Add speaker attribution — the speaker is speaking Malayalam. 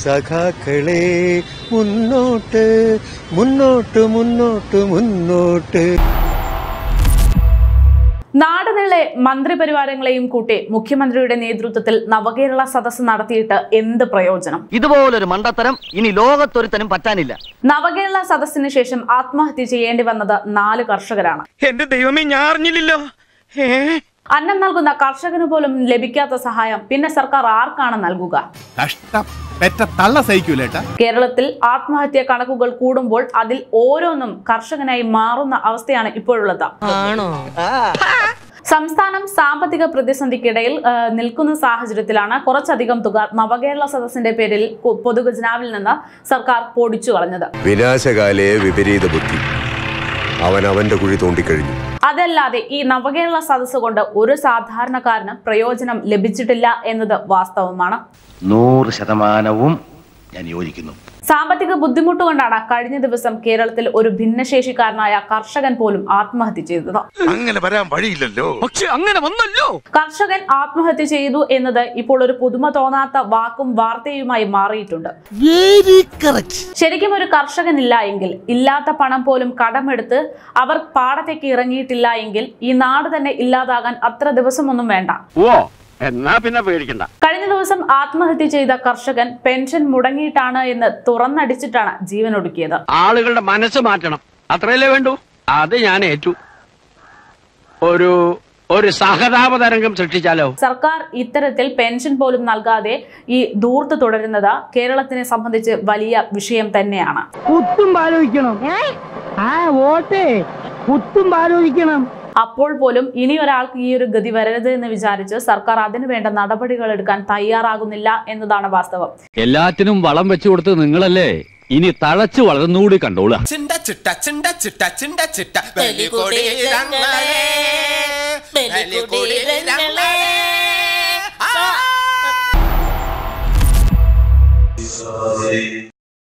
Speaker 1: സഖാക്കളെ മുന്നോട്ട് മുന്നോട്ട് മുന്നോട്ട് മുന്നോട്ട്
Speaker 2: നാടുനീളെ മന്ത്രിപരിവാരങ്ങളെയും കൂട്ടി മുഖ്യമന്ത്രിയുടെ നേതൃത്വത്തിൽ നവകേരള സദസ്സ് നടത്തിയിട്ട് എന്ത് പ്രയോജനം
Speaker 3: ഇതുപോലൊരു മണ്ടത്തരം ഇനി ലോകത്തൊരുത്തനും പറ്റാനില്ല
Speaker 2: നവകേരള സദസ്സിന് ശേഷം ആത്മഹത്യ ചെയ്യേണ്ടി വന്നത് നാല് കർഷകരാണ്
Speaker 4: എന്റെ ദൈവമേ ഞാൻ അറിഞ്ഞില്ലല്ലോ ഏ
Speaker 2: അന്നം നൽകുന്ന കർഷകന് പോലും ലഭിക്കാത്ത സഹായം പിന്നെ സർക്കാർ ആർക്കാണ് നൽകുക
Speaker 5: കഷ്ടം പെറ്റ തള്ള സഹിക്കൂലേട്ടാ
Speaker 2: കേരളത്തിൽ ആത്മഹത്യ കണക്കുകൾ കൂടുമ്പോൾ അതിൽ ഓരോന്നും കർഷകനായി മാറുന്ന അവസ്ഥയാണ് ഇപ്പോഴുള്ളത് സംസ്ഥാനം സാമ്പത്തിക പ്രതിസന്ധിക്കിടയിൽ ആ, നിൽക്കുന്ന സാഹചര്യത്തിലാണ് കുറച്ചധികം തുക നവകേരള സദസ്സിന്റെ പേരിൽ കു- പൊതുഖജനാവിൽ നിന്ന് സർക്കാർ പൊടിച്ചു കളഞ്ഞത്
Speaker 1: വിനാശകാലേ വിപരീത ബുദ്ധി അവൻ അവന്റെ കുഴി തോണ്ടിക്കഴിഞ്ഞു
Speaker 2: അതല്ലാതെ ഈ നവകേരള സദസ്സ് കൊണ്ട് ഒരു സാധാരണക്കാരന് പ്രയോജനം ലഭിച്ചിട്ടില്ല എന്നത് വാസ്തവമാണ്
Speaker 6: നൂറ് ശതമാനവും ഞാൻ യോജിക്കുന്നു
Speaker 2: സാമ്പത്തിക ബുദ്ധിമുട്ട് കൊണ്ടാണ് കഴിഞ്ഞ ദിവസം കേരളത്തിൽ ഒരു ഭിന്നശേഷിക്കാരനായ കർഷകൻ പോലും ആത്മഹത്യ ചെയ്തത്
Speaker 7: അങ്ങനെ വരാൻ വഴിയില്ലല്ലോ
Speaker 4: പക്ഷെ അങ്ങനെ വന്നല്ലോ
Speaker 2: കർഷകൻ ആത്മഹത്യ ചെയ്തു എന്നത് ഇപ്പോൾ ഒരു പുതുമ തോന്നാത്ത വാക്കും വാർത്തയുമായി മാറിയിട്ടുണ്ട് ശരിക്കും ഒരു കർഷകനില്ല എങ്കിൽ ഇല്ലാത്ത പണം പോലും കടമെടുത്ത് അവർ പാടത്തേക്ക് ഇറങ്ങിയിട്ടില്ല എങ്കിൽ ഈ നാട് തന്നെ ഇല്ലാതാകാൻ അത്ര ദിവസമൊന്നും വേണ്ട
Speaker 6: ഓ എന്നാ പിന്നെ പേടിക്കണ്ട
Speaker 2: കഴിഞ്ഞ ദിവസം ആത്മഹത്യ ചെയ്ത കർഷകൻ പെൻഷൻ മുടങ്ങിയിട്ടാണ് എന്ന് തുറന്നടിച്ചിട്ടാണ് ജീവനൊടുക്കിയത്
Speaker 6: ആളുകളുടെ മനസ്സ് മാറ്റണം അത്രയല്ലേ വേണ്ടൂ അത് ഞാൻ ഏറ്റു ഒരു ഒരു സഹതാപ തരംഗം സൃഷ്ടിച്ചാലോ
Speaker 2: സർക്കാർ ഇത്തരത്തിൽ പെൻഷൻ പോലും നൽകാതെ ഈ ദൂർത്ത് തുടരുന്നത് കേരളത്തിനെ സംബന്ധിച്ച് വലിയ വിഷയം തന്നെയാണ്
Speaker 8: കുത്തും ആലോചിക്കണം ആ വോട്ടേ കുത്തും ആലോചിക്കണം
Speaker 2: അപ്പോൾ പോലും ഇനി ഒരാൾക്ക് ഈ ഒരു ഗതി വരരുത് എന്ന് വിചാരിച്ച് സർക്കാർ അതിനു വേണ്ട നടപടികൾ എടുക്കാൻ തയ്യാറാകുന്നില്ല എന്നതാണ് വാസ്തവം
Speaker 9: എല്ലാത്തിനും വളം വെച്ചു കൊടുത്ത് നിങ്ങളല്ലേ ഇനി തഴച്ചു വളർന്നുകൂടി കണ്ടോളുക
Speaker 7: ചിണ്ട ചിട്ട ചിണ്ട ചിട്ട ചിണ്ട ചിട്ട ബലികൊടി രംഗളേ ബലികൊടി രംഗളേ